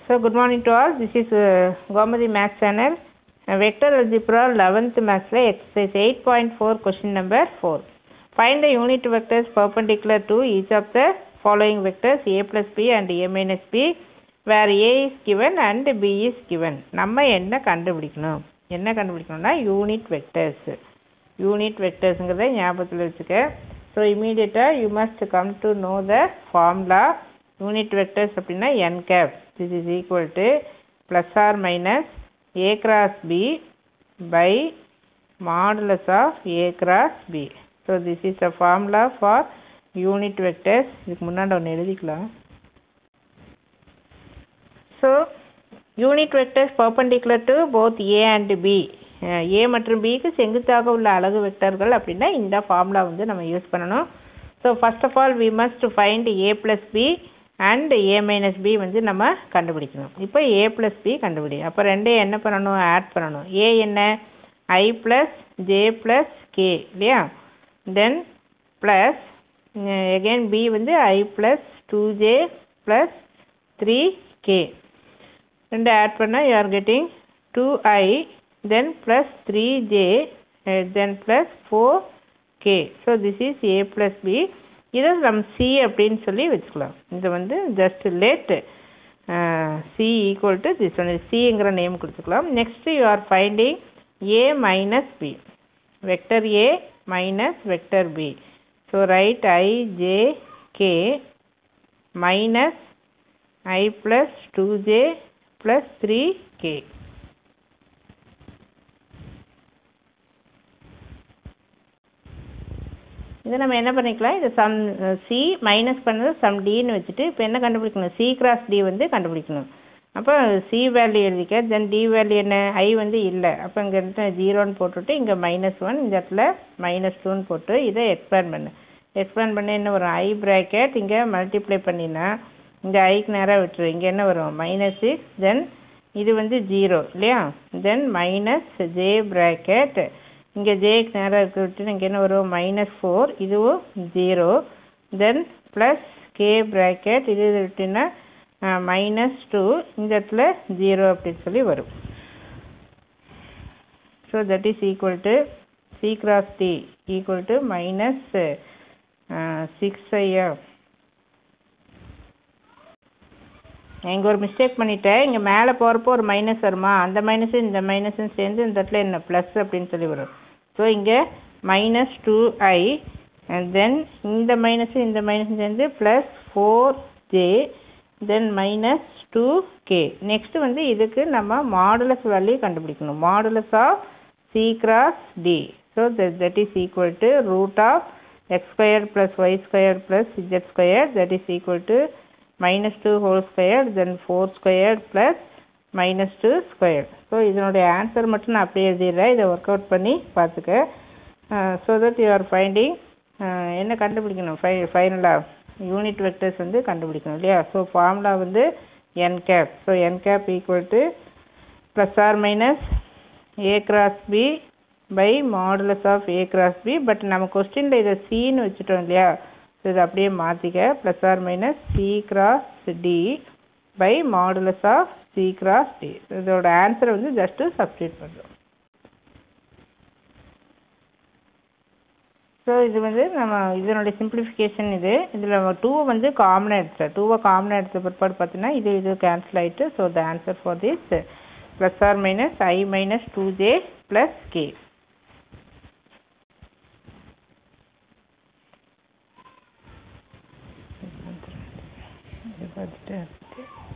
So good morning to all. This is uh, Gomadi Math Channel. Uh, vector Algebra 11th Maths la exercise 8.4 question number 4. Find the unit vectors perpendicular to each of the following vectors a plus b and a minus b where a is given and b is given. நம்ம என்ன கண்டுபிடிக்கணும் என்ன கண்டுபிடிக்கணும்னா unit vectors unit வெக்டர்ஸுங்கிறத ஞாபகத்தில் வச்சுக்க so இமீடியட்டாக you must come to know the formula unit vectors அப்படின்னா N cap this is equal to plus or minus A cross B by modulus of A cross B so this is a formula for unit vectors இதுக்கு முன்னாடி ஒன்று எழுதிக்கலாம் so unit vectors perpendicular to both A and B A மற்றும் பிக்கு செங்குத்தாக உள்ள அலகு வெக்டர்கள் அப்படின்னா இந்த ஃபார்முலா வந்து நம்ம யூஸ் பண்ணணும் so first of all we must find A plus B and A minus B வந்து நம்ம கண்டுபிடிக்கணும் இப்போ ஏ ப்ளஸ் பி கண்டுபிடி அப்போ ரெண்டையும் என்ன பண்ணணும் ஆட் பண்ணணும் ஏ என்ன I plus J plus K இல்லையா தென் ப்ளஸ் எகெயின் பி வந்து I plus two J plus three K ரெண்டு ஆட் பண்ணால் you are getting two I then plus three J then plus four K so this is A plus B இதை நம்ம C அப்படின்னு சொல்லி வச்சுக்கலாம் இது வந்து just let C equal to this one சிங்கிற நேம் கொடுத்துக்கலாம் next you are finding A minus B vector A minus vector B so write I J K minus I plus two J plus three K இதை நம்ம என்ன பண்ணிக்கலாம் இது sum C minus பண்ணது sum டின்னு வச்சுட்டு இப்போ என்ன கண்டுபிடிக்கணும் சி கிராஸ் டி வந்து கண்டுபிடிக்கணும் அப்போ சி வேல்யூ எழுதிக்க தென் டி வேல்யூ என்ன ஐ வந்து இல்லை அப்போ இங்கே இருந்து ஜீரோன்னு போட்டுவிட்டு இங்கே மைனஸ் ஒன் இந்த இடத்துல மைனஸ் டூன்னு போட்டு இதை எக்ஸ்பேண்ட் பண்ணு எக்ஸ்பேண்ட் பண்ண என்ன வரும் ஐ ப்ராக்கெட் இங்கே மல்டிப்ளை பண்ணினா இங்கே ஐக்கு நேராக விட்டுரு இங்கே என்ன வரும் மைனஸ் சிக்ஸ் தென் இது வந்து ஜீரோ இல்லையா தென் மைனஸ் ஜே ப்ராக்கெட் இங்கே ஜேக்கு நேராக இருக்க விட்டு இங்கே என்ன வரும் மைனஸ் ஃபோர் இதுவும் zero then plus K bracket இது விட்டுன்னா மைனஸ் டூ இந்த இடத்துல ஜீரோ அப்படின்னு சொல்லி வரும் so that is equal to C cross D equal to minus six ஐயா இங்கே ஒரு மிஸ்டேக் பண்ணிட்டேன் இங்கே மேலே போகிறப்போ ஒரு மைனஸ் வருமா அந்த மைனஸும் இந்த மைனஸும் சேர்ந்து இந்த இடத்துல என்ன ப்ளஸ் அப்படின்னு சொல்லி வரும் ஸோ இங்கே minus two I and then இந்த மைனஸும் இந்த மைனஸும் சேர்ந்து plus four J then minus two K next வந்து இதுக்கு நம்ம மாடுலஸ் வேல்யூ கண்டுபிடிக்கணும் modulus of C cross D so that is equal to root of X square plus Y square plus Z square that is equal to minus 2 whole squared then 4 squared plus minus 2 squared so இதனுடைய answer மட்டும் நான் அப்படியே எழுதிடுறேன் இதை work out பண்ணி பார்த்துக்க so that you are finding என்ன கண்டுபிடிக்கணும் ஃபை ஃபைனலாக யூனிட் வெக்டர்ஸ் வந்து கண்டுபிடிக்கணும் இல்லையா ஸோ ஃபார்முலா வந்து N cap so N cap equal to plus or minus A cross B by modulus of A cross B but நம்ம கொஸ்டினில் இதை சின்னு வச்சுட்டோம் இல்லையா ஸோ இதை அப்படியே மாற்றிக்க plus or minus C cross D by modulus of C cross D இதோட ஆன்சரை வந்து ஜஸ்ட்டு சப்ஸ்டியூட் பண்ணுறோம் ஸோ இது வந்து நம்ம இதனுடைய சிம்பிளிஃபிகேஷன் இது இதில் டூ வந்து காமனாக எடுத்துட்டேன் டூவை காமனாக எடுத்த பிற்பாடு பார்த்தீங்கன்னா இது இது கேன்சல் ஆகிட்டு so the answer for this plus or minus I minus two J plus K பார்த்துட்டு